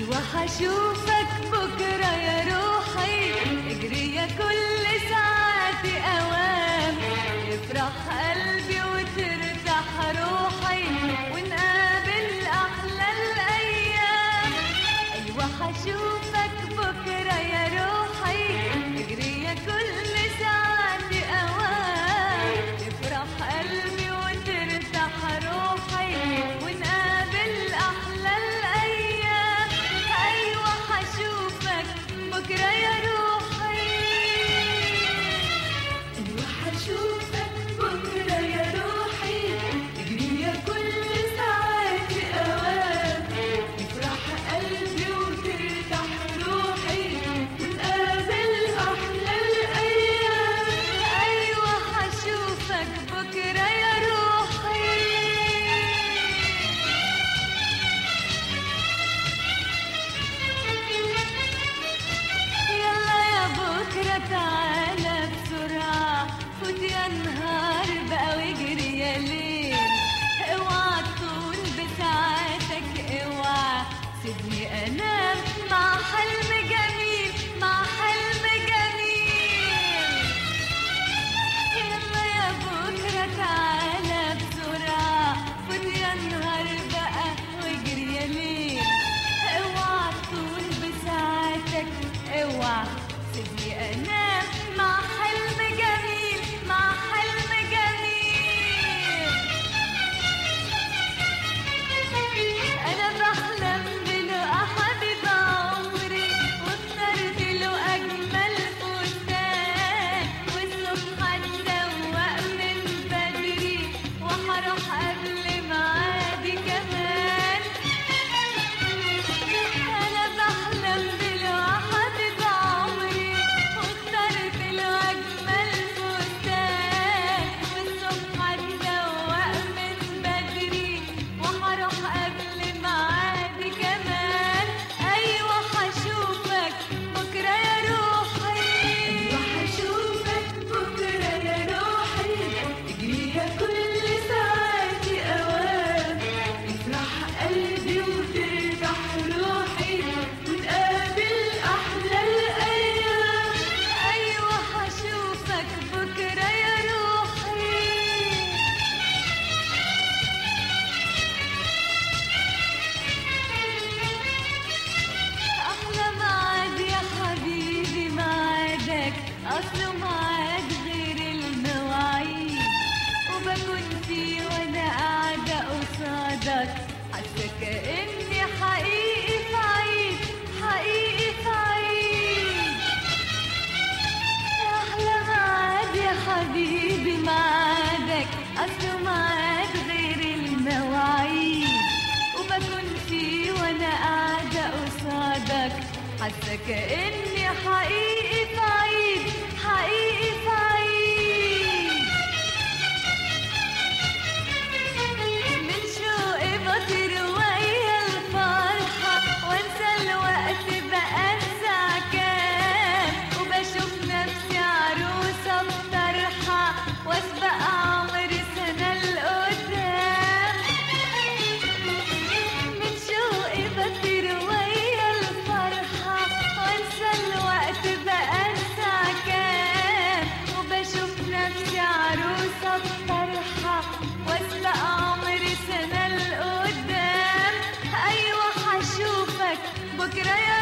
أيوة حشوفك بكرة يا روحي اجري يا كل ساعات أوام يفرح قلبي وترتاح روحي ونقابل أحلى الأيام أيوة حشوفك بكرة يا روحي اجري يا كل ساعات أوام يفرح قلبي وترتاح روحي ونقابل أحلى الأيام أيوة حشوفك بكرة يا روحي أيوة حشوفك بكرة يا روحي اجري يا كل ساعات أوام يفرح قلبي وترتاح روحي ونقابل أحلى الأيام أيوة حشوفك بكرة يا روحي يلا يا بكرة تعالى بسرعة فوت يا نهار بقى واجري يا ليل اوعى تطول بساعاتك اوعى سيبني انام مع حلم جميل مع حلم جميل يلا يا بكرة تعالى بسرعة فوت يا نهار بقى واجري يا ليل اوعى تطول بساعتك اوعى سيبني انام مع حلم جميل مع حلم جميل انا بحلم بلقى حبيب عمري واخترت له اجمل فستان والصبح اتزوق من بدري وهروح قبل ميعادي كمان انا بحلم بلقى حبيب عمري واخترت له اجمل فستان والصبح اتزوق من بدري وهروح قبل ميعادي كمان ايوه هشوفك بكره يا روحي ايوه هشوفك بكره يا روحي اجري يا كل ساعاتي اوام يفرح قلبي وترتاح روحي ونقابل احلى الايام ايوه هشوفك بكره يا روحي أحلى معاد يا حبيبي معادك أصله معاد غير المواعيد وبكون فيه وأنا قاعدة قصادك حاسة كأني حقيقي في عيد حقيقي في عيد أحلى معاد يا حبيبي معادك أصله معاد غير المواعيد وبكون فيه وأنا قاعدة قصادك حاسة كأني حقيقي في عيد حقيقي في عيد من شوقي بطير ويا الفرحة وانسى الوقت بقى الساعة كام وبشوف نفسي عروسة بطرحة واسبق عمري سنة لقدام من شوقي بطير ويا الفرحة وانسى الوقت بقى الساعة كام وبشوف نفسي عروسة بطرحة واسبق عمري سنة لقدام أيوة هشوفك بكرة يا